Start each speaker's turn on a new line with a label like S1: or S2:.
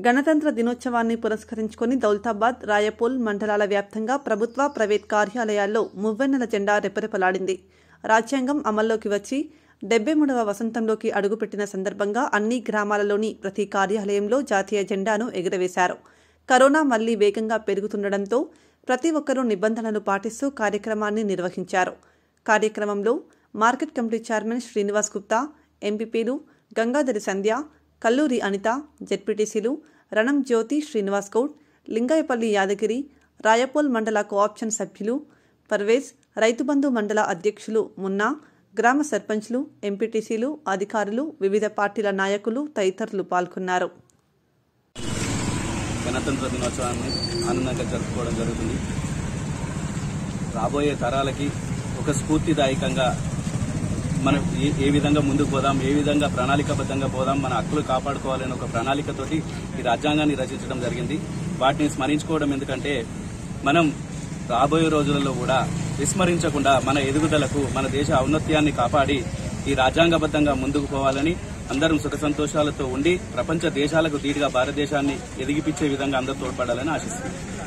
S1: గణతంత్ర దినోత్సవాన్ని పురస్కరించుకుని దౌలతాబాద్ రాయపూల్ మండలాల వ్యాప్తంగా ప్రభుత్వ ప్రైవేట్ కార్యాలయాల్లో మువ్వెన్నెల జెండా రెపరెపలాడింది రాజ్యాంగం అమల్లోకి వచ్చి డెబ్బై మూడవ వసంతంలోకి అడుగుపెట్టిన సందర్భంగా అన్ని గ్రామాలలోని ప్రతి కార్యాలయంలో జాతీయ జెండాను ఎగురవేశారు కరోనా మళ్లీ వేగంగా పెరుగుతుండటంతో ప్రతి ఒక్కరూ నిబంధనలు పాటిస్తూ కార్యక్రమాన్ని నిర్వహించారు కార్యక్రమంలో market committee chairman Srinivas Gupta ఎంపీపీలు గంగాధరి సంధ్య కల్లూరి అనిత జెడ్పీటీసీలు రణం జ్యోతి శ్రీనివాస్ గౌడ్ లింగాయపల్లి యాదగిరి రాయపోల్ మండల కోఆప్షన్ సభ్యులు పర్వేజ్ రైతుబంధు మండల అధ్యక్షులు మున్నా గ్రామ సర్పంచ్లు ఎంపీటీసీలు అధికారులు వివిధ పార్టీల నాయకులు తదితరులు పాల్గొన్నారు
S2: గణతంత్ర దినోత్సవాన్ని ఆనందంగా జరుపుకోవడం జరుగుతుంది రాబోయే తరాలకి ఒక స్ఫూర్తిదాయకంగా మనం ఏ ఏ విధంగా ముందుకు పోదాం ఏ విధంగా ప్రణాళికాబద్ధంగా పోదాం మన హక్కులు కాపాడుకోవాలని ఒక ప్రణాళికతోటి ఈ రాజ్యాంగాన్ని రచించడం జరిగింది వాటిని స్మరించుకోవడం ఎందుకంటే మనం రాబోయే రోజులలో కూడా విస్మరించకుండా మన ఎదుగుదలకు మన దేశ ఔన్నత్యాన్ని కాపాడి ఈ రాజ్యాంగబద్ధంగా ముందుకు పోవాలని అందరం సుఖ సంతోషాలతో ఉండి ప్రపంచ దేశాలకు ధీటుగా భారతదేశాన్ని ఎదిగిపించే విధంగా అందరూ తోడ్పడాలని ఆశిస్తున్నాం